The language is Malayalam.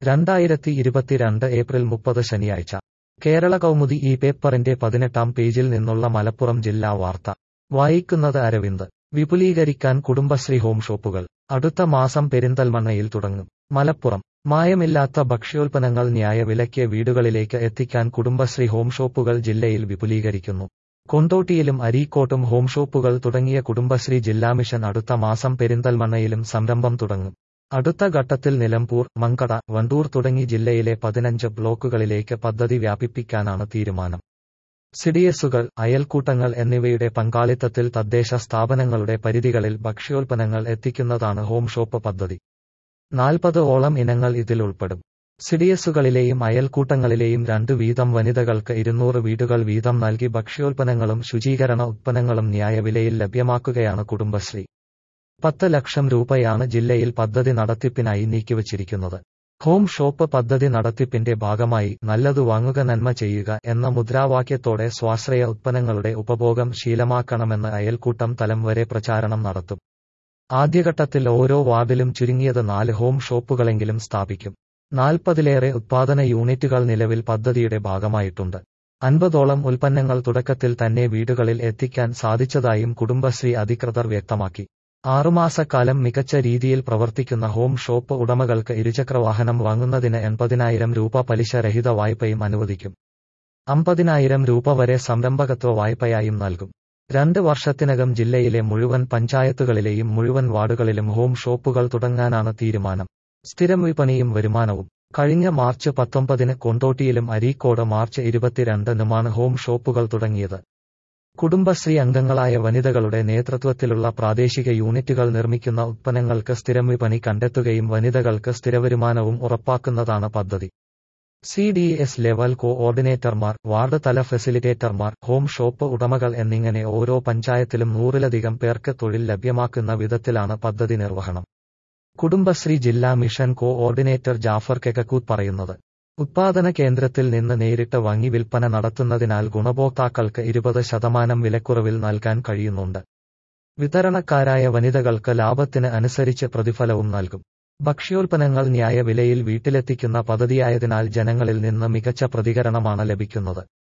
രണ്ടായിരത്തി ഇരുപത്തിരണ്ട് ഏപ്രിൽ മുപ്പത് ശനിയാഴ്ച കേരള കൗമുദി ഈ പേപ്പറിന്റെ പതിനെട്ടാം പേജിൽ നിന്നുള്ള മലപ്പുറം ജില്ലാ വാർത്ത വായിക്കുന്നത് അരവിന്ദ് വിപുലീകരിക്കാൻ കുടുംബശ്രീ ഹോം ഷോപ്പുകൾ അടുത്ത മാസം പെരിന്തൽമണ്ണയിൽ തുടങ്ങും മലപ്പുറം മായമില്ലാത്ത ഭക്ഷ്യോൽപ്പന്നങ്ങൾ ന്യായവിലയ്ക്ക് വീടുകളിലേക്ക് എത്തിക്കാൻ കുടുംബശ്രീ ഹോം ഷോപ്പുകൾ ജില്ലയിൽ വിപുലീകരിക്കുന്നു കൊണ്ടോട്ടിയിലും അരീക്കോട്ടും ഹോം ഷോപ്പുകൾ തുടങ്ങിയ കുടുംബശ്രീ ജില്ലാ മിഷൻ അടുത്ത മാസം പെരിന്തൽമണ്ണയിലും സംരംഭം തുടങ്ങും അടുത്ത ഘട്ടത്തിൽ നിലമ്പൂർ മങ്കട വണ്ടൂർ തുടങ്ങി ജില്ലയിലെ പതിനഞ്ച് ബ്ലോക്കുകളിലേക്ക് പദ്ധതി വ്യാപിപ്പിക്കാനാണ് തീരുമാനം സിഡിഎസുകൾ അയൽക്കൂട്ടങ്ങൾ എന്നിവയുടെ പങ്കാളിത്തത്തിൽ തദ്ദേശ സ്ഥാപനങ്ങളുടെ പരിധികളിൽ ഭക്ഷ്യോൽപ്പന്നങ്ങൾ എത്തിക്കുന്നതാണ് ഹോം ഷോപ്പ് പദ്ധതി നാൽപ്പത് ഓളം ഇനങ്ങൾ ഇതിൽ ഉൾപ്പെടും സിഡിഎസുകളിലെയും അയൽക്കൂട്ടങ്ങളിലെയും രണ്ട് വീതം വനിതകൾക്ക് ഇരുന്നൂറ് വീടുകൾ വീതം നൽകി ഭക്ഷ്യോൽപ്പന്നങ്ങളും ശുചീകരണ ഉത്പന്നങ്ങളും ന്യായവിലയിൽ ലഭ്യമാക്കുകയാണ് കുടുംബശ്രീ പത്ത് ലക്ഷം രൂപയാണ് ജില്ലയിൽ പദ്ധതി നടത്തിപ്പിനായി നീക്കിവച്ചിരിക്കുന്നത് ഹോം ഷോപ്പ് പദ്ധതി നടത്തിപ്പിന്റെ ഭാഗമായി നല്ലതു വാങ്ങുക നന്മ ചെയ്യുക എന്ന മുദ്രാവാക്യത്തോടെ സ്വാശ്രയ ഉത്പന്നങ്ങളുടെ ഉപഭോഗം ശീലമാക്കണമെന്ന് അയൽക്കൂട്ടം തലം വരെ പ്രചാരണം നടത്തും ആദ്യഘട്ടത്തിൽ ഓരോ വാർഡിലും ചുരുങ്ങിയത് നാല് ഹോം ഷോപ്പുകളെങ്കിലും സ്ഥാപിക്കും നാൽപ്പതിലേറെ ഉത്പാദന യൂണിറ്റുകൾ നിലവിൽ പദ്ധതിയുടെ ഭാഗമായിട്ടുണ്ട് അൻപതോളം ഉൽപ്പന്നങ്ങൾ തുടക്കത്തിൽ തന്നെ വീടുകളിൽ എത്തിക്കാൻ സാധിച്ചതായും കുടുംബശ്രീ അധികൃതർ വ്യക്തമാക്കി ആറുമാസക്കാലം മികച്ച രീതിയിൽ പ്രവർത്തിക്കുന്ന ഹോം ഷോപ്പ് ഉടമകൾക്ക് ഇരുചക്രവാഹനം വാങ്ങുന്നതിന് എൺപതിനായിരം രൂപ പലിശരഹിത വായ്പയും അനുവദിക്കും അമ്പതിനായിരം രൂപ വരെ സംരംഭകത്വ വായ്പയായും നൽകും രണ്ട് വർഷത്തിനകം ജില്ലയിലെ മുഴുവൻ പഞ്ചായത്തുകളിലെയും മുഴുവൻ വാർഡുകളിലും ഹോം ഷോപ്പുകൾ തുടങ്ങാനാണ് തീരുമാനം സ്ഥിരം വിപണിയും വരുമാനവും കഴിഞ്ഞ മാർച്ച് പത്തൊമ്പതിന് കൊണ്ടോട്ടിയിലും അരീക്കോട് മാർച്ച് ഇരുപത്തിരണ്ടിനുമാണ് ഹോം ഷോപ്പുകൾ തുടങ്ങിയത് കുടുംബശ്രീ അംഗങ്ങളായ വനിതകളുടെ നേതൃത്വത്തിലുള്ള പ്രാദേശിക യൂണിറ്റുകൾ നിർമ്മിക്കുന്ന ഉത്പന്നങ്ങൾക്ക് സ്ഥിരം വിപണി കണ്ടെത്തുകയും വനിതകൾക്ക് സ്ഥിരവരുമാനവും ഉറപ്പാക്കുന്നതാണ് പദ്ധതി സി ഡി എസ് ലെവൽ കോഓർഡിനേറ്റർമാർ വാർഡ് തല ഫെസിലിറ്റേറ്റർമാർ ഹോം ഷോപ്പ് ഉടമകൾ എന്നിങ്ങനെ ഓരോ പഞ്ചായത്തിലും നൂറിലധികം പേർക്ക് തൊഴിൽ ലഭ്യമാക്കുന്ന വിധത്തിലാണ് പദ്ധതി നിർവഹണം കുടുംബശ്രീ ജില്ലാ മിഷൻ കോഓർഡിനേറ്റർ ജാഫർ കെക്കക്കൂത്ത് പറയുന്നത് ഉത്പാദന കേന്ദ്രത്തിൽ നിന്ന് നേരിട്ട് വാങ്ങി വിൽപ്പന നടത്തുന്നതിനാൽ ഗുണഭോക്താക്കൾക്ക് ഇരുപത് ശതമാനം വിലക്കുറവിൽ നൽകാൻ കഴിയുന്നുണ്ട് വിതരണക്കാരായ വനിതകൾക്ക് ലാഭത്തിന് അനുസരിച്ച് പ്രതിഫലവും നൽകും ഭക്ഷ്യോൽപ്പന്നങ്ങൾ ന്യായ വിലയിൽ വീട്ടിലെത്തിക്കുന്ന പദ്ധതിയായതിനാൽ ജനങ്ങളിൽ നിന്ന് മികച്ച പ്രതികരണമാണ് ലഭിക്കുന്നത്